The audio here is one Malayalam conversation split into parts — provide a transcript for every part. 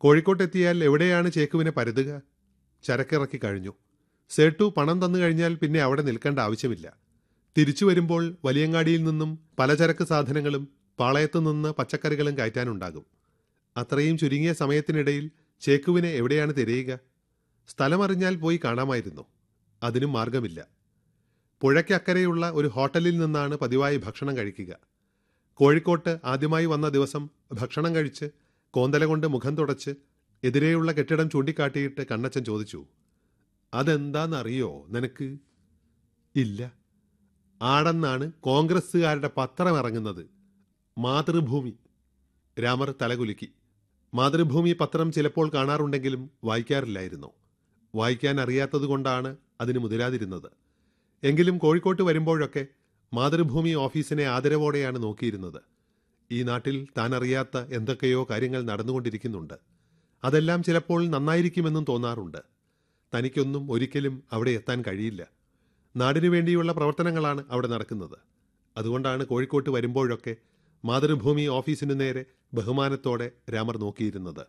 കോഴിക്കോട്ടെത്തിയാൽ എവിടെയാണ് ചേക്കുവിനെ പരുതുക ചരക്കിറക്കി കഴിഞ്ഞു സേട്ടു പണം തന്നു കഴിഞ്ഞാൽ പിന്നെ അവിടെ നിൽക്കേണ്ട ആവശ്യമില്ല തിരിച്ചു വരുമ്പോൾ വലിയങ്ങാടിയിൽ നിന്നും പലചരക്ക് സാധനങ്ങളും പാളയത്തു നിന്ന് പച്ചക്കറികളും കയറ്റാനുണ്ടാകും അത്രയും ചുരുങ്ങിയ സമയത്തിനിടയിൽ ചേക്കുവിനെ എവിടെയാണ് തിരയുക സ്ഥലമറിഞ്ഞാൽ പോയി കാണാമായിരുന്നു അതിനും മാർഗമില്ല പുഴയ്ക്കക്കരെയുള്ള ഒരു ഹോട്ടലിൽ നിന്നാണ് പതിവായി ഭക്ഷണം കഴിക്കുക കോഴിക്കോട്ട് ആദ്യമായി വന്ന ദിവസം ഭക്ഷണം കഴിച്ച് കോന്തല കൊണ്ട് മുഖം തുടച്ച് എതിരെയുള്ള കെട്ടിടം ചൂണ്ടിക്കാട്ടിയിട്ട് കണ്ണച്ചൻ ചോദിച്ചു അതെന്താണെന്നറിയോ നിനക്ക് ഇല്ല ആടെന്നാണ് കോൺഗ്രസ്സുകാരുടെ പത്രം ഇറങ്ങുന്നത് മാതൃഭൂമി രാമർ തലകുലുക്കി മാതൃഭൂമി പത്രം ചിലപ്പോൾ കാണാറുണ്ടെങ്കിലും വായിക്കാറില്ലായിരുന്നു വായിക്കാൻ അറിയാത്തതുകൊണ്ടാണ് അതിന് മുതിരാതിരുന്നത് എങ്കിലും കോഴിക്കോട്ട് വരുമ്പോഴൊക്കെ മാതൃഭൂമി ഓഫീസിനെ ആദരവോടെയാണ് നോക്കിയിരുന്നത് ഈ നാട്ടിൽ താൻ അറിയാത്ത എന്തൊക്കെയോ കാര്യങ്ങൾ നടന്നുകൊണ്ടിരിക്കുന്നുണ്ട് അതെല്ലാം ചിലപ്പോൾ നന്നായിരിക്കുമെന്നും തോന്നാറുണ്ട് തനിക്കൊന്നും ഒരിക്കലും അവിടെ എത്താൻ കഴിയില്ല നാടിനു വേണ്ടിയുള്ള പ്രവർത്തനങ്ങളാണ് അവിടെ നടക്കുന്നത് അതുകൊണ്ടാണ് കോഴിക്കോട്ട് വരുമ്പോഴൊക്കെ മാതൃഭൂമി ഓഫീസിനു നേരെ ബഹുമാനത്തോടെ രാമർ നോക്കിയിരുന്നത്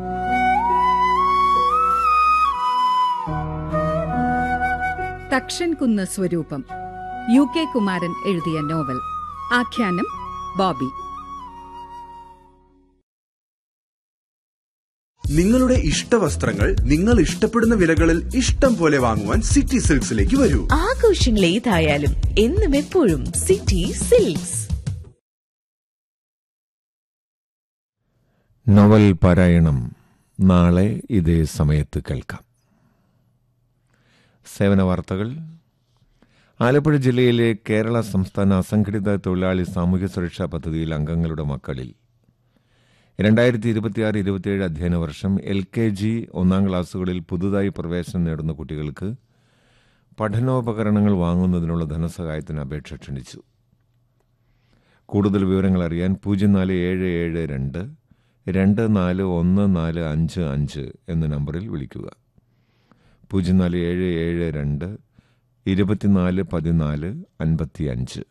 തക്ഷൻകുന്ന് സ്വരൂപം യു കെ കുമാരൻ എഴുതിയ നോവൽ ആഖ്യാനം ബോബി നിങ്ങളുടെ ഇഷ്ടവസ്ത്രങ്ങൾ നിങ്ങൾ ഇഷ്ടപ്പെടുന്ന വിലകളിൽ ഇഷ്ടം പോലെ വാങ്ങുവാൻ സിറ്റി സിൽക്സിലേക്ക് വരൂ ആഘോഷങ്ങൾ ഏതായാലും എന്നും എപ്പോഴും സിറ്റി സിൽക്സ് നോവൽ പാരായണം നാളെ ഇതേ സമയത്ത് കേൾക്കാം സേവന വാർത്തകൾ ആലപ്പുഴ ജില്ലയിലെ കേരള സംസ്ഥാന അസംഘടിത തൊഴിലാളി സാമൂഹ്യ സുരക്ഷാ പദ്ധതിയിൽ അംഗങ്ങളുടെ മക്കളിൽ രണ്ടായിരത്തി ഇരുപത്തിയാറ് ഇരുപത്തിയേഴ് അധ്യയന വർഷം എൽ കെ ജി ഒന്നാം ക്ലാസ്സുകളിൽ പുതുതായി പ്രവേശനം നേടുന്ന കുട്ടികൾക്ക് പഠനോപകരണങ്ങൾ വാങ്ങുന്നതിനുള്ള ധനസഹായത്തിന് അപേക്ഷ ക്ഷണിച്ചു കൂടുതൽ വിവരങ്ങൾ അറിയാൻ പൂജ്യം നാല് ഏഴ് ഏഴ് രണ്ട് രണ്ട് നാല് ഒന്ന് നാല് അഞ്ച് അഞ്ച് എന്ന നമ്പറിൽ വിളിക്കുക പൂജ്യം നാല് ഏഴ് ഏഴ് രണ്ട് ഇരുപത്തിനാല് പതിനാല് അൻപത്തി അഞ്ച്